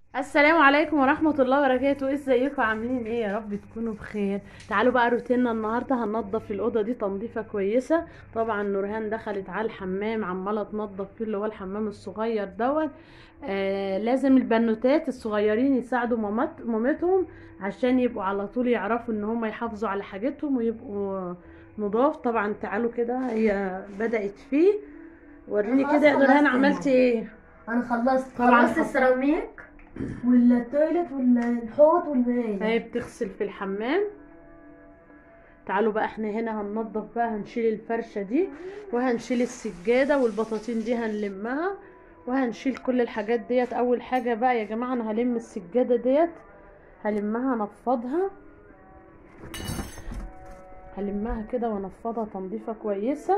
السلام عليكم ورحمة الله وبركاته ازيكم عاملين ايه يا رب تكونوا بخير تعالوا بقى روتيننا النهاردة هننضف الأوضة دي تنظيفة كويسة طبعا نورهان دخلت على الحمام عمالة تنضف فيه اللي هو الحمام الصغير دوت آه لازم البنوتات الصغيرين يساعدوا مامت مامتهم عشان يبقوا على طول يعرفوا ان هم يحافظوا على حاجتهم ويبقوا نضاف طبعا تعالوا كده هي بدأت فيه وريني خلاص كده يا نورهان خلصت عملتي يعني. ايه انا خلصت طبعاً خلصت حط- السيراميك والتويلت والحوض والمراية هي بتغسل في الحمام تعالوا بقى احنا هنا هننضف بقى هنشيل الفرشة دي وهنشيل السجادة والبطاطين دي هنلمها وهنشيل كل الحاجات ديت اول حاجة بقى يا جماعة انا هلم السجادة ديت هلمها انفضها هلمها كده وانفضها تنظيفة كويسة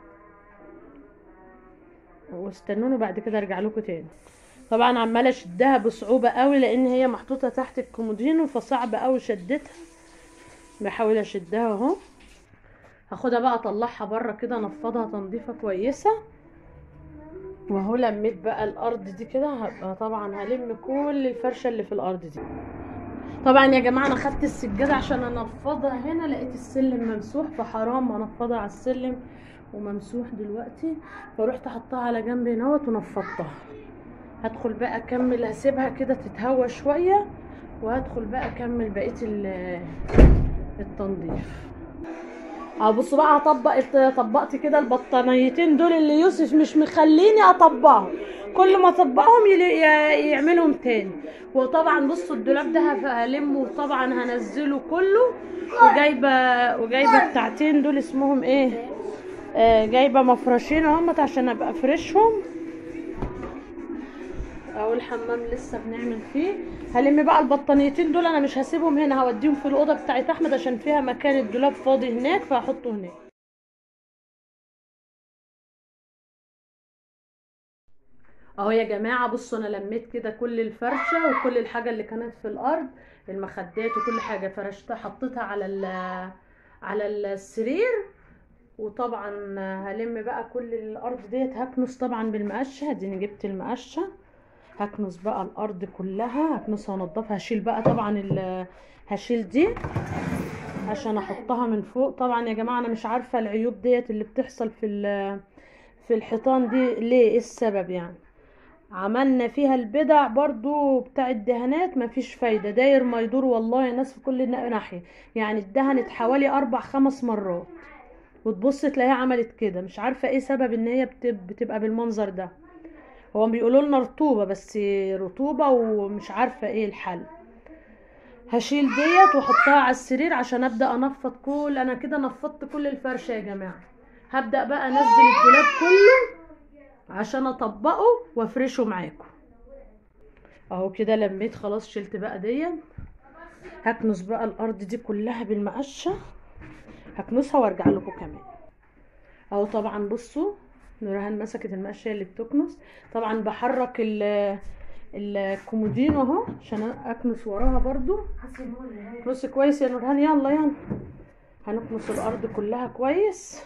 واستنوني بعد كده ارجع لكم تاني طبعا عماله اشدها بصعوبه قوي لان هي محطوطه تحت الكومودينو فصعب قوي شدتها بحاول اشدها اهو هاخدها بقى اطلعها بره كده انفضها تنظيفه كويسه واهو لميت بقى الارض دي كده هبقى طبعا هلم كل الفرشه اللي في الارض دي طبعا يا جماعه انا خدت السجاده عشان انفضها هنا لقيت السلم ممسوح فحرام انفضها على السلم وممسوح دلوقتي فروحت حطها على جنب هنا ونفضتها هدخل بقى اكمل هسيبها كده تتهوى شويه وهدخل بقى اكمل بقيه ال- التنظيف اه بصوا بقى هطبق طبقت كده البطانيتين دول اللي يوسف مش مخليني اطبقهم كل ما اطبقهم يل- ي- يعملهم تاني وطبعا بصوا الدولاب ده هف- هلمه طبعا هنزله كله وجايبه وجايبه بتاعتين دول اسمهم ايه آه جايبه مفرشين اهمت عشان ابقى افرشهم اهو الحمام لسه بنعمل فيه هلم بقى البطانيتين دول انا مش هسيبهم هنا هوديهم في الاوضه بتاعت احمد عشان فيها مكان الدولاب فاضي هناك فهحطه هناك اهو يا جماعه بصوا انا لميت كده كل الفرشه وكل الحاجه اللي كانت في الارض المخدات وكل حاجه فرشتها حطيتها على ال- على السرير وطبعا هلم بقى كل الارض ديت هكنس طبعا بالمقشه اديني جبت المقشه هكنس بقى الارض كلها هكنسها وانضفها هشيل بقى طبعا ال- هشيل دي عشان احطها من فوق طبعا يا جماعه انا مش عارفه العيوب ديت اللي بتحصل في ال- في الحيطان دي ليه ايه السبب يعني عملنا فيها البدع برضو بتاع الدهانات مفيش فايدة داير ما يدور والله يا ناس في كل نا- ناحية يعني اتدهنت حوالي اربع خمس مرات وتبص تلاقيها عملت كده مش عارفة ايه سبب ان هي بت- بتبقى بالمنظر ده هو بيقولوا لنا رطوبة بس رطوبة ومش عارفة ايه الحل هشيل ديت واحطها على السرير عشان ابدا انفض كل انا كده نفضت كل الفرشه يا جماعه هبدا بقى انزل الدولاب كله عشان اطبقه وافرشه معاكم اهو كده لميت خلاص شلت بقى ديت هكنس بقى الارض دي كلها بالمقشه هكنسها وارجع لكم كمان اهو طبعا بصوا نورهان مسكت المقشه اللي بتكنس طبعا بحرك ال الكومودينو اهو عشان اكنس وراها برضو كنس كويس يا نورهان يلا يلا هنكنس الارض كلها كويس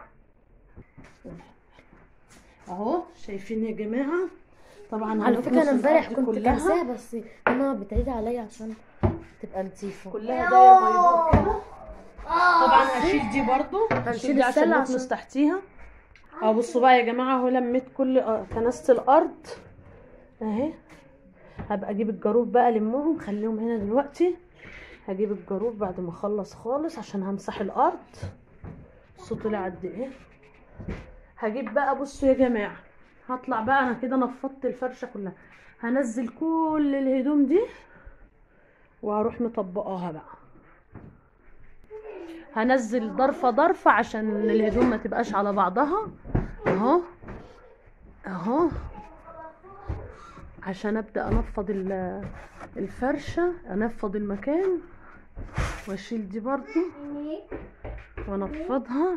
اهو شايفين يا جماعه طبعا على فكرة انا هنكنس امبارح الأرض كنت كلها. كنساها بس ماما بتعيد عليا عشان تبقى نظيفة كلها داير ما يدور كده طبعا هشيل دي برضو هنشيل هشيل دي عشان السلة نكنس عشان- تحتيها اه بصوا بقى يا جماعه اهو لميت كل آه، كنست الارض اهي هبقى اجيب الجاروف بقى المهم خليهم هنا دلوقتي هجيب الجاروف بعد ما اخلص خالص عشان همسح الارض الصوت طلع قد ايه هجيب بقى بصوا يا جماعه هطلع بقى انا كده نفضت الفرشه كلها هنزل كل الهدوم دي وهروح مطبقاها بقى هنزل ضرفة ضرفة عشان الهدوم ما تبقاش على بعضها اهو اهو عشان ابدا انفض ال- الفرشة انفض المكان واشيل دي برضو وانفضها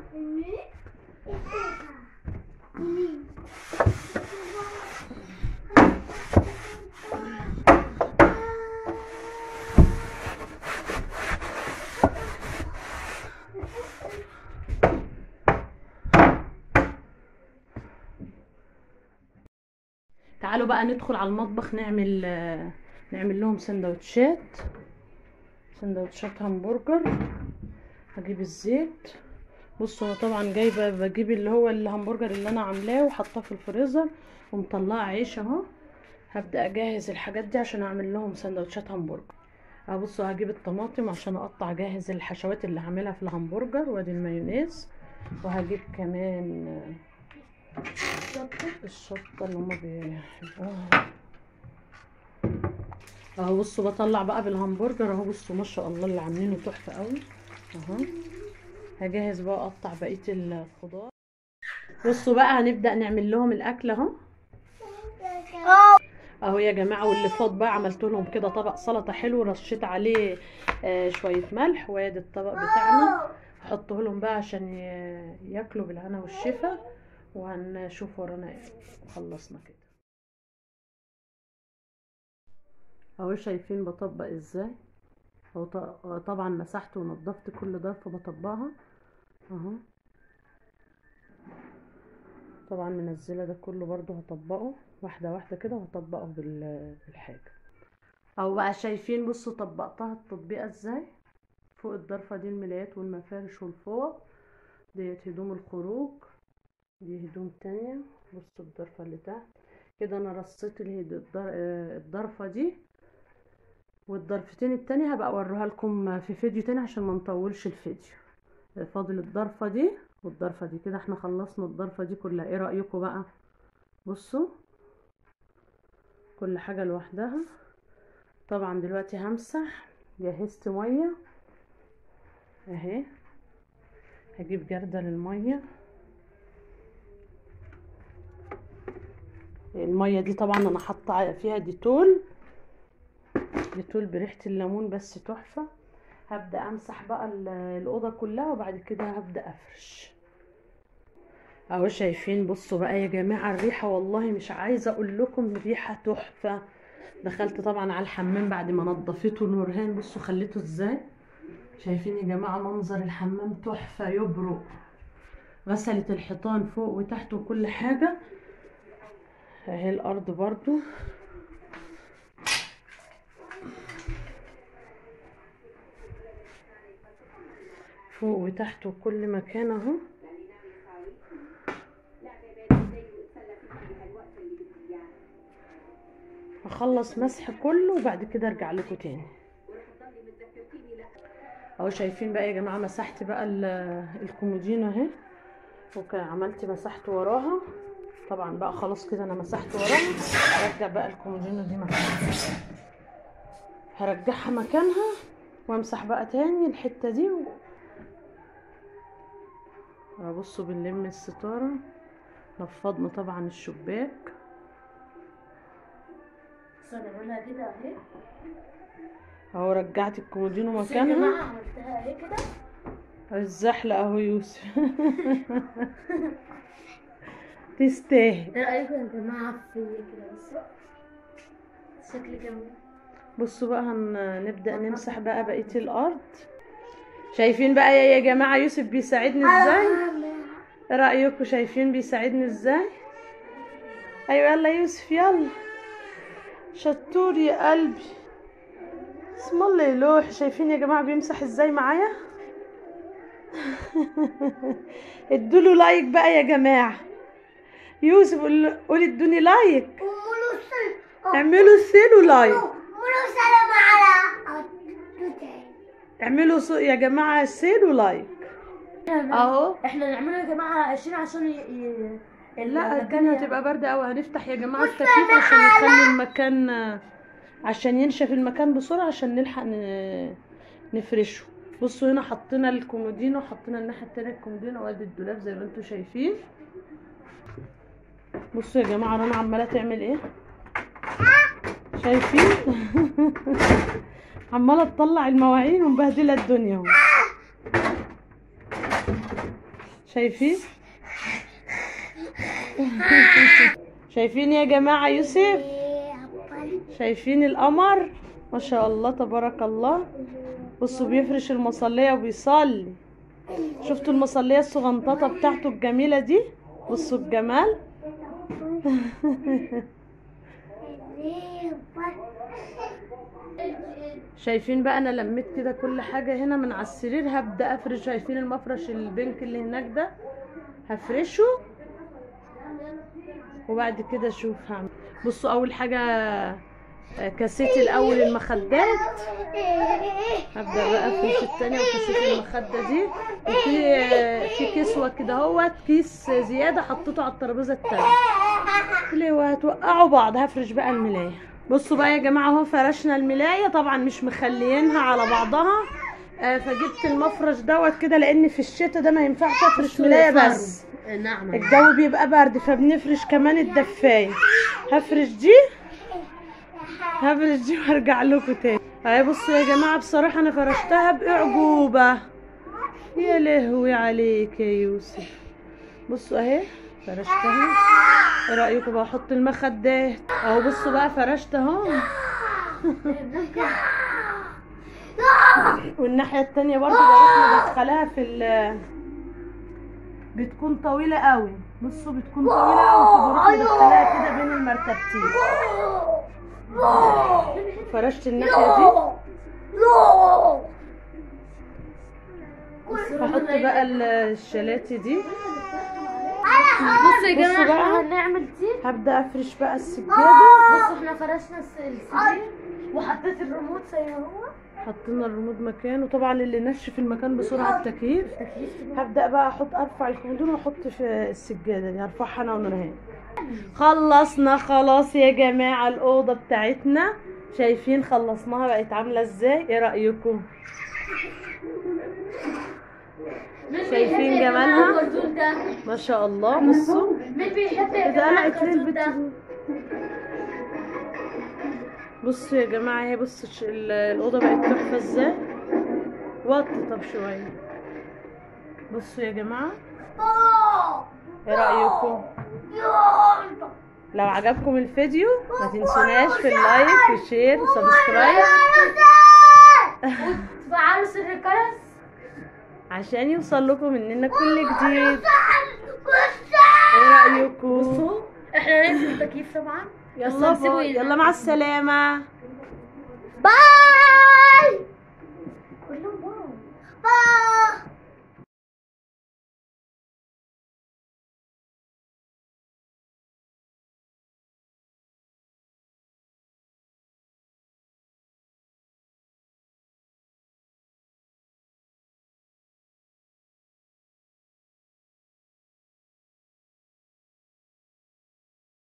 تعالوا بقى ندخل على المطبخ نعمل آه، نعمل لهم سندوتشات سندوتشات همبرجر هجيب الزيت بصوا انا طبعا جايبه بجيب اللي هو الهمبرجر اللي انا عاملاه وحطاه في الفريزر ومطلعه عيش اهو هبدا اجهز الحاجات دي عشان اعمل لهم سندوتشات همبرجر اه بصوا هجيب الطماطم عشان اقطع جاهز الحشوات اللي هعملها في الهمبرجر وادي المايونيز وهجيب كمان الشطه اللي هما بيحبوها اهو بصوا بطلع بقى بالهمبرجر اهو بصوا ما شاء الله اللي عاملينه تحفه قوي اهو هجهز بقى اقطع بقيه الخضار بصوا بقى هنبدا نعمل لهم الاكل اهو اهو يا جماعه واللي فاض بقى عملت لهم كده طبق سلطه حلو رشيت عليه آه شويه ملح وادي الطبق بتاعنا احطه لهم بقى عشان ي- ياكلوا بالهنا والشفا وهنشوف ورانا ايه خلصنا كده اهو شايفين بطبق ازاي اهو ط- طبعا مسحت ونضفت كل ضرفه بطبقها اهو طبعا منزله ده كله برضو هطبقه واحده واحده كده وهطبقه بال- بالحاجه او بقى شايفين بصوا طبقتها التطبيقه ازاي فوق الضرفه دي الملايات والمفارش والفوط ديت هدوم الخروج دي هدوم تانية بصوا الضرفه اللي تحت كده انا رصيت الهد- الضر- آه، الضرفه دي والضرفتين التانية هبقى اوريها لكم في فيديو تاني عشان ما نطولش الفيديو فاضل الضرفة دي والضرفة دي كده احنا خلصنا الضرفة دي كلها ايه رأيكم بقى بصوا كل حاجة لوحدها طبعا دلوقتي همسح جهزت مية اهي هجيب جردل المية المية دي طبعا انا حاطة فيها ديتول ديتول بريحة الليمون بس تحفة هبدأ امسح بقى ال- الأوضة كلها وبعد كده هبدأ افرش اهو شايفين بصوا بقى يا جماعة الريحة والله مش عايزة اقول لكم الريحة تحفة دخلت طبعا على الحمام بعد ما نضفته نورهان بصوا خليته ازاي شايفين يا جماعة منظر الحمام تحفة يبرق غسلت الحيطان فوق وتحت وكل حاجة اهي الارض برضو فوق وتحت وكل مكان اهو هخلص مسح كله وبعد كده ارجع لكم تاني اهو شايفين بقى يا جماعه مسحت بقى ال- الكومودينو اهي وكان عملت مسحت وراها طبعا بقى خلاص كده انا مسحت وراها ارجع بقى الكومودينو دي مكانها هرجعها مكانها وامسح بقى تاني الحته دي و... بصوا بنلم الستاره نفضنا طبعا الشباك بس انا بعملها كده اهي اهو رجعت الكومودينو بس يا مكانها جماعه عملتها اهي كده الزحلق اهو يوسف تستاهل ايه رايكم يا جماعه في كده بس شكل جميل بصوا بقى هنبدأ نمسح بقى بقية الأرض شايفين بقى يا يا جماعة يوسف بيساعدني ازاي ايه رأيكم شايفين بيساعدني ازاي ايوه يلا يوسف يلا شطور يا قلبي اسم الله يلوح شايفين يا جماعة بيمسح ازاي معايا ادوله لايك بقى يا جماعة يوسف قول- قولي ادوني لايك اعملوا سيلو لايك اعملوا سو يا جماعة سيلو لايك اهو احنا نعمله يا جماعه 20 عشان ي... ي... لا المكان الدنيا يعني- هتبقى باردة أوي هنفتح يا جماعة التكييف عشان يخلي المكان عشان ينشف المكان بسرعة عشان نلحق ن- نفرشه بصوا هنا حطينا الكومودينو حطينا الناحية التانية الكومودينو وادي الدولاب زي ما انتوا شايفين بصوا يا جماعة رنا عمالة تعمل ايه شايفين عمالة تطلع المواعين ومبهدلة الدنيا اهو شايفين شايفين يا جماعة يوسف شايفين القمر ما شاء الله تبارك الله بصوا بيفرش المصلية وبيصلي شفتوا المصلية الصغنططة بتاعته الجميلة دي بصوا الجمال شايفين بقى انا لميت كده كل حاجة هنا من على السرير هبدأ افرش شايفين المفرش البنك اللي هناك ده هفرشه وبعد كده اشوف هعمل بصوا اول حاجة آه، كاسيت الاول المخدات هبدأ بقى افرش التانية وكاسيت المخدة دي وفي آه، في كسوة كده اهوت كيس زيادة حطيته على الترابيزة التانية ليه وهتوقعوا بعض هفرش بقى الملاية بصوا بقى يا جماعة اهو فرشنا الملاية طبعا مش مخليينها على بعضها آه، فجبت المفرش دوت كده لان في الشتا ده ما ينفعش افرش ملاية بس نعم الجو بيبقى برد فبنفرش كمان الدفاية هفرش دي هفرش دي وارجع لكم تاني اهي بصوا يا جماعة بصراحة انا فرشتها باعجوبة يا لهوي عليك يا يوسف بصوا اهي فرشتها ايه رأيكم بقى احط المخدات اهو بصوا بقى فرشت اهو والناحية التانية برضه بروح مدخلاها في ال بتكون طويلة قوي بصوا بتكون طويلة قوي فبروح مدخلاها كده بين المرتبتين فرشت الناحية دي هحط بقى ال- الشلاتي دي بصوا يا بصوا جماعة بقى. احنا هنعمل دي هبدأ افرش بقى السجادة بصوا احنا فرشنا الس- السرير وحطيت الريموت زي ما هو حطينا الريموت مكان وطبعا اللي نشف المكان بسرعة التكييف تكييف كده. هبدأ بقى احط ارفع الكومودين واحط في السجادة دي هرفعها انا ونورهان خلصنا خلاص يا جماعة الأوضة بتاعتنا شايفين خلصناها بقت عاملة ازاي ايه رأيكم مين شايفين بيحب يا جماعة جمالها؟ البردون ده ما شاء الله بصوا مين بيحب يا ده جماعة قلعت ليه البردون البت ده دي بصوا يا جماعة اهي بصوا ش- ال- الأوضة بقت تحفة ازاي وطي طب شوية بصوا يا جماعة ايه رأيكم لو عجبكم الفيديو ما تنسوناش في اللايك والشير وسبسكرايب وتفعلوا سر الجرس عشان يوصل لكم مننا كل جديد ايه رأيكم بصوا احنا نقفل التكييف طبعا بس يلا هنسيبه باي. ينام. يلا مع السلامة باي كلهم باي Bye.